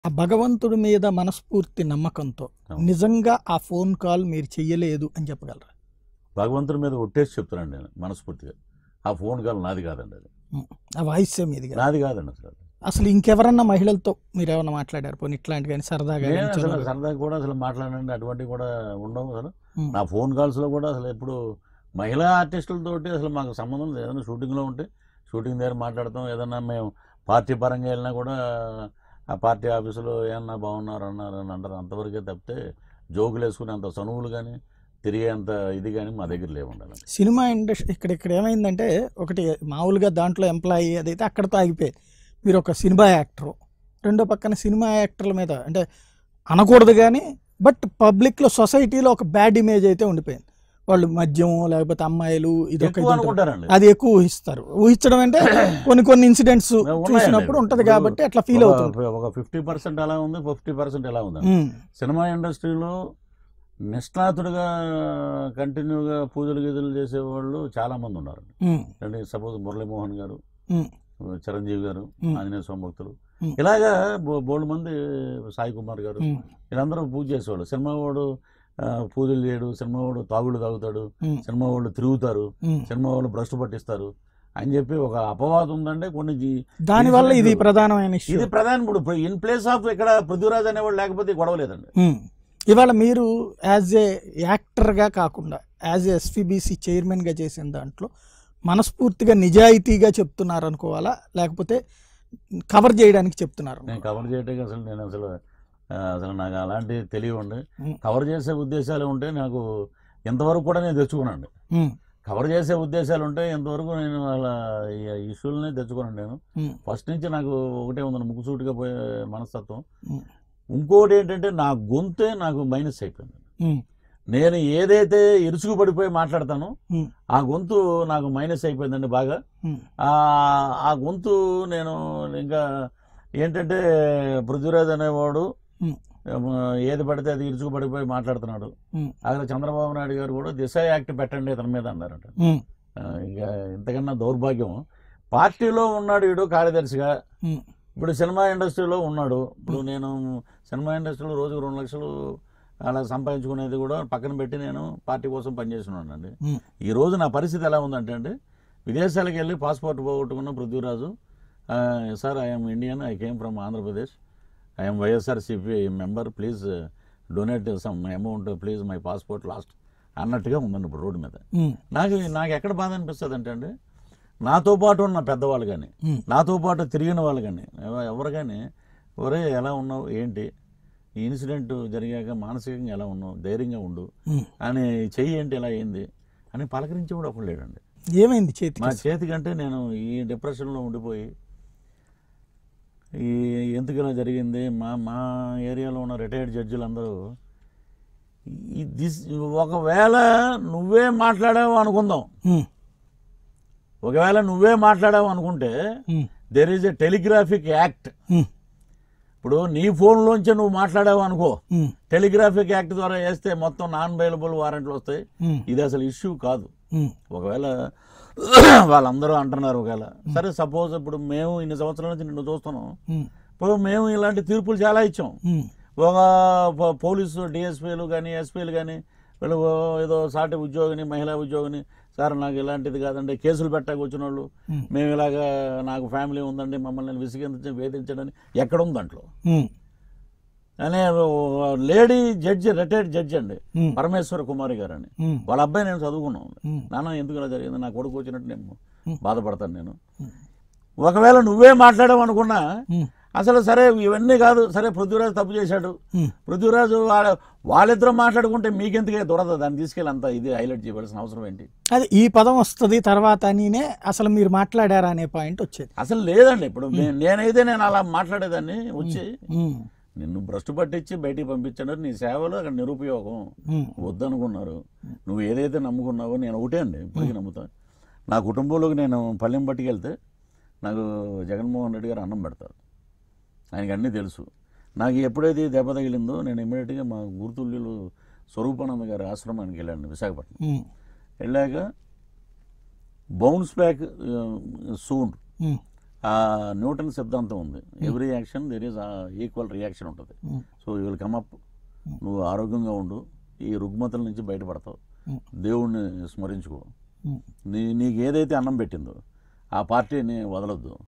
ఆ భగవంతుడి మీద మనస్ఫూర్తి నమ్మకంతో అవును. నిజంగా ఆ ఫోన్ కాల్ మీరు చెయ్యలేదు అని చెప్పగలరా భగవంతుడి మీద ఒట్టేసి చెప్తున్నాను నేను మనస్ఫూర్తిగా ఆ ఫోన్ కాల్ నాది కాదండి అది ఆ వాయిస్ మీది కాదు. నాది కాదండి అసలు అది. అసలు ఇంకెవరన్నా మహిళలతో మీరు ఏమన్నా మాట్లాడారు పోనీ ఇట్లాంటి కానీ సరదాగా నేను అసలు నిల్చొని- సరదాగా కూడా అసలు మాట్లాడండి అటువంటివి కూడా ఉండవు అసలు ఉమ్, నా ఫోన్ కాల్స్లో కూడా అసలు ఎప్పుడు మహిళా ఆర్టిస్టులతోటి అసలు మాకు సంబంధం లేదు ఏదైనా షూటింగ్లో ఉంటే షూటింగ్ దగ్గర మాట్లాడతాం ఏదన్నా మేము పార్టీ పరంగా వెళ్ళినా కూడా ఆ పార్టీ ఆఫీసులో ఏమన్నా బాగున్నారు అన్నారు అని అంటారు అంతవరకే తప్పితే జోకులు వేసుకునే అంత చనువులు కానీ తిరిగేంత ఇది కానీ మా దగ్గర లేవుండాలి సినిమా ఇండస్ట్రీ ఇక్కడ ఇక్కడ ఏమైందంటే ఒకటి మామూలుగా దాంట్లో ఎంప్లాయీ అదైతే అక్కడతో ఆగిపోయేది మీరు ఒక సినిమా యాక్టర్ రెండో పక్కన సినిమా యాక్టర్ల మీద అంటే అనకూడదు కానీ బట్ పబ్లిక్లో సొసైటీలో ఒక బ్యాడ్ ఇమేజ్ అయితే ఉండిపోయింది వాళ్ళు మద్యం లేకపోతే అమ్మాయిలు ఇది ఒక ఎక్కువ ఇది ఉంటుంది. అనుకుంటారండి అది ఎక్కువ ఊహిస్తారు ఊహించడం అంటే కొన్ని కొన్ని ఇన్సిడెంట్స్ ఉన్నాయండి. చూసినప్పుడు ఉంటది ఇప్పుడు కాబట్టి అట్లా ఫీల్ ఒక- అవుతుంది ఒక ఫిఫ్టీ పర్సెంట్ ఎలా ఉంది ఫిఫ్టీ పర్సెంట్ ఎలా ఉంది ఉమ్, సినిమా ఇండస్ట్రీలో నిష్ణాతుడుగా కంటిన్యూగా పూజలు గీజలు చేసేవాళ్ళు చాలా మంది ఉన్నారు ఉమ్, అంటే సపోజ్ మురళీమోహన్ గారు ఉమ్, చిరంజీవి గారు ఉమ్, ఆంజనేయ స్వామి భక్తులు ఉమ్. ఇలాగా బో- బోల్డ్ మంది సాయి కుమార్ గారు ఉమ్, వీళ్ళందరూ పూజ చేసేవాళ్ళు సినిమా వాడు ఆ, పూజలు చేయడు సినిమా వాడు తాగుడు తాగుతాడు ఉమ్, సినిమా వాళ్ళు తిరుగుతారు ఉమ్. సినిమా వాళ్ళు భ్రష్టు పట్టిస్తారు అని చెప్పి ఒక అపవాదం ఉందంటే కొన్ని జీ- దానివల్ల ఇది ఇన్సిడెంట్లు- ప్రధానమైన ఇష్యూ ఇది ప్రధాన ఇప్పుడు ఇన్ ప్లేస్ ఆఫ్ ఇక్కడ పృథ్వీరాజ్ అనేవాడు లేకపోతే ఈ గొడవ లేదండి ఉమ్. ఇవాళ మీరు యాజ్ ఏ యాక్టర్గా కాకుండా యాజ్ ఏ ఎస్పీబీసీ చైర్మన్గా చేసిన దాంట్లో మనస్ఫూర్తిగా నిజాయితీగా చెప్తున్నారు అనుకోవాలా లేకపోతే కవర్ చేయడానికి చెప్తున్నారు నేను కవర్ చేయడానికి అసలు నేను అసలు ఆ, అసలు నాకు అలాంటి తెలియండి ఉమ్. కవర్ చేసే ఉద్దేశాలు ఉంటే నాకు ఇంతవరకు కూడా నేను తెచ్చుకున్నాను ఉమ్, కవర్ చేసే ఉద్దేశాలు ఉంటే ఇంతవరకు నేను అలా ఈ ఇష్యూలనే తెచ్చుకున్నాను నేను ఉమ్, ఫస్ట్ నుంచి నాకు ఒకటే ఉంది ముక్కుసూటిగా పోయే మనస్తత్వం ఉమ్, ఇంకోటి ఏంటంటే నా గొంతే నాకు మైనస్ అయిపోయింది ఉమ్, నేను ఏదైతే ఇరుసుకు పడిపోయి మాట్లాడతానో ఉమ్, ఆ గొంతు నాకు మైనస్ అయిపోయిందండి బాగా ఉమ్, ఆ ఆ గొంతు నేను ఇంకా ఏంటంటే పృథ్వీరాజ్ అనేవాడు ఉమ్. ఏమో ఏది పడితే అది ఇరుచుకు పడిపోయి మాట్లాడుతున్నాడు ఉమ్. అక్కడ చంద్రబాబు నాయుడు గారు కూడా దిశ యాక్ట్ పెట్టండి ఇతని మీద అన్నారట ఉమ్, ఆ, ఇంకా ఇంతకన్నా దౌర్భాగ్యం పార్టీలో ఉన్నాడు వీడు కార్యదర్శిగా ఉమ్, ఇప్పుడు సినిమా ఇండస్ట్రీలో ఉన్నాడు ఇప్పుడు నేను సినిమా ఇండస్ట్రీలో రోజుకు రెండు లక్షలు అలా సంపాదించుకునేది కూడా పక్కన పెట్టి నేను పార్టీ కోసం పనిచేస్తున్నానండి ఉమ్, ఈ రోజు నా పరిస్థితి ఎలా ఉందంటే అండి విదేశాలకు వెళ్ళి పాస్పోర్ట్ పోగొట్టుకున్న Prithviraj sir I'm Indian I came from Andhra Pradesh I'm YSRCP member please donate some amount please my passport last అన్నట్టుగా ఉందండి ఇప్పుడు రోడ్డు మీద ఉమ్, నాకు నాకు ఎక్కడ బాధ అనిపిస్తుంది అంటే అండి నాతో పాటు ఉన్న పెద్దవాళ్ళు కానీ ఉమ్, నాతో పాటు తిరిగిన వాళ్ళు కానీ ఎవ- ఎవరు కానీ ఒరే ఎలా ఉన్నావు ఏంటి ఈ ఇన్సిడెంట్ జరిగాక మానసికంగా ఎలా ఉన్నావు ధైర్యంగా ఉండు ఉమ్. అని చెయ్యి ఏంటి ఇలా అయింది అని పలకరించి కూడా ఒకడు లేడండి ఏమైంది చేతికి మా చేతికంటే నేను ఈ డిప్రెషన్లో ఉండిపోయి ఈ ఎందుకు ఇలా జరిగింది మా మా ఏరియాలో ఉన్న రిటైర్డ్ జడ్జిలు అందరూ ఈ దిస్ ఒకవేళ నువ్వే మాట్లాడావు అనుకుందాం ఉమ్, ఒకవేళ నువ్వే మాట్లాడావు అనుకుంటే um, there is a telegraphic act um, ఇప్పుడు నీ ఫోన్లోంచి నువ్వు మాట్లాడావు అనుకో ఉమ్, టెలిగ్రాఫిక్ యాక్ట్ ద్వారా వేస్తే మొత్తం నాన్ బెయిలబుల్ వారెంట్లు వస్తాయి ఉమ్, ఇది అసలు ఇష్యూ కాదు ఉమ్, ఒకవేళ వాళ్ళందరూ అంటున్నారు ఒకవేళ సరే సపోజ్ ఇప్పుడు మేము ఇన్ని సంవత్సరాల నుంచి నిన్ను చూస్తున్నాం ఉమ్, ఇప్పుడు మేము ఇలాంటి తీర్పులు చాలా ఇచ్చాం ఉమ్, ఒక ప- పోలీసు డిఎస్పీలు కానీ ఎస్పీలు కానీ వీళ్ళు ఏదో సాటి ఉద్యోగిని మహిళా ఉద్యోగిని సార్ నాకు ఇలాంటిది కాదండి కేసులు పెట్టక వచ్చిన వాళ్ళు ఉమ్, మేము ఇలాగా నాకు ఫ్యామిలీ ఉందండి మమ్మల్ని విసిగించ వేధించడని ఎక్కడ ఉంది దాంట్లో ఉమ్, అనే లేడీ జడ్జి రిటైర్డ్ జడ్జి అండి ఉమ్, పరమేశ్వర కుమారి గారు అని ఉమ్, వాళ్ళ అబ్బాయి నేను చదువుకున్నాం ఉమ్, నాన్న ఎందుకు ఇలా జరిగింది నా కొడుకు వచ్చినట్టు నేను Hmm. బాధపడతాను నేను ఒకవేళ నువ్వే మాట్లాడావు అనుకున్నా ఉమ్, అసలు సరే ఇవన్నీ కాదు సరే పృథ్వీరాజు తప్పు చేశాడు ఉమ్. పృథ్వీరాజు వాళ్ళ వాళ్ళిద్దరూ మాట్లాడుకుంటే మీకెందుకే దొరద దాన్ని తీసుకెళ్ళి అంత ఇది హైలైట్ చేయవలసిన అవసరం ఏంటి అది ఈ పదం వస్తుంది తర్వాత అనినే అసలు మీరు మాట్లాడారా అనే పాయింట్ వచ్చేది అసలు లేదండి ఇప్పుడు నే- నేనైతే నేను అలా మాట్లాడేదాన్ని వచ్చి ఉమ్, నిన్ను భ్రష్టు పట్టించి బయటికి పంపించాడు నీ సేవలు అక్కడ నిరుపయోగం ఉమ్, వద్దనుకున్నారు నువ్వు ఏదైతే నమ్ముకున్నావో నేను ఒకటే అండి ఇప్పటికీ నమ్ముతా నా కుటుంబంలోకి నేను పల్లెం పట్టుకెళ్తే నాకు జగన్మోహన్ రెడ్డి గారు అన్నం పెడతారు ఆయనకి అన్నీ తెలుసు నాకు ఎప్పుడైతే ఈ దెబ్బ తగిలిందో నేను ఇమ్మీడియట్గా మా గుర్తుల్యులు స్వరూపానంద గారి ఆశ్రమానికి వెళ్ళాను విశాఖపట్నం ఉమ్, వెళ్ళాక బౌన్స్ బ్యాక్ సూన్ ఉమ్, ఆ న్యూటన్ సిద్ధాంతం ఉంది every action there is equal reaction ఉంటుంది um, so you will come up నువ్వు ఆరోగ్యంగా ఉండు ఈ రుగ్మతల నుంచి బయటపడతావు ఉమ్, దేవుణ్ణి స్మరించుకో ఉమ్. నీ నీకు ఏదైతే అన్నం పెట్టిందో ఆ పార్టీని వదలొద్దు